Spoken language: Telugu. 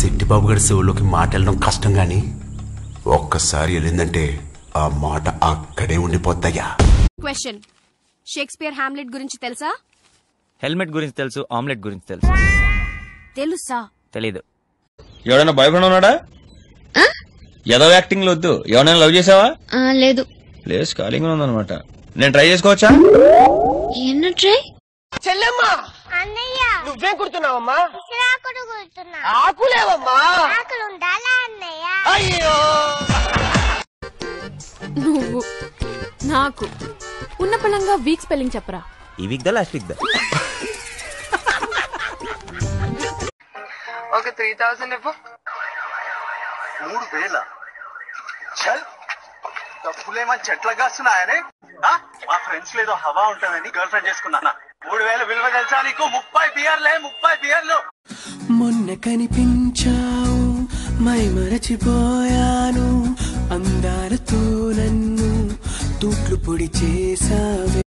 సిట్టిబాబు గారి చెవుల్లోకి మాట వెళ్ళడం కష్టం గాని ఒక్కసారి వెళ్ళిందంటే ఆ మాట అక్కడే ఉండిపోతాయా క్వశ్చన్ షేక్స్పియర్ హామ్లెట్ గురించి తెలుసా హెల్మెట్ గురించి తెలుసు ఆమ్లెట్ గురించి తెలుసు తెలుసా తెలీదు ఎవడైనా బాయ్ ఫ్రెండ్ ఉన్నాడా ఏదో యాక్టింగ్ వద్దు ఎవరైనా లవ్ చేసావా లేదు ప్లేస్ ఖాళీగా ఉందన్నమాట నేను ట్రై చేసుకోవచ్చా ఎన్న ట్రై అన్నయ్య నువ్వేం కుడుతున్నావమ్మా విసిరాకుడు కుడుతున్నా ఆకులేవమ్మా ఆకులు ఉండాలా అన్నయ్య అయ్యో నువ్వు నాకు ఉన్న పళంగా వీక్ స్పెల్లింగ్ చెప్పరా ఈ వీక్ దా లాస్ట్ వీక్ దా ఒక త్రీ థౌసండ్ ఇవ్వు మూడు వేల చల్ డబ్బులేమని చెట్ల కాస్తున్నాయని ఆ? మా ఫ్రెండ్స్ లేదో హవా ఉంటుందని గర్ల్ ఫ్రెండ్ చేసుకున్నానా మూడు వేల విలువ తెలుసా నీకు ముప్పై బియర్లే ముప్పై బియర్లు మొన్న కనిపించావు మై మరచిపోయాను అందాలతో నన్ను తూట్లు పొడి చేసావే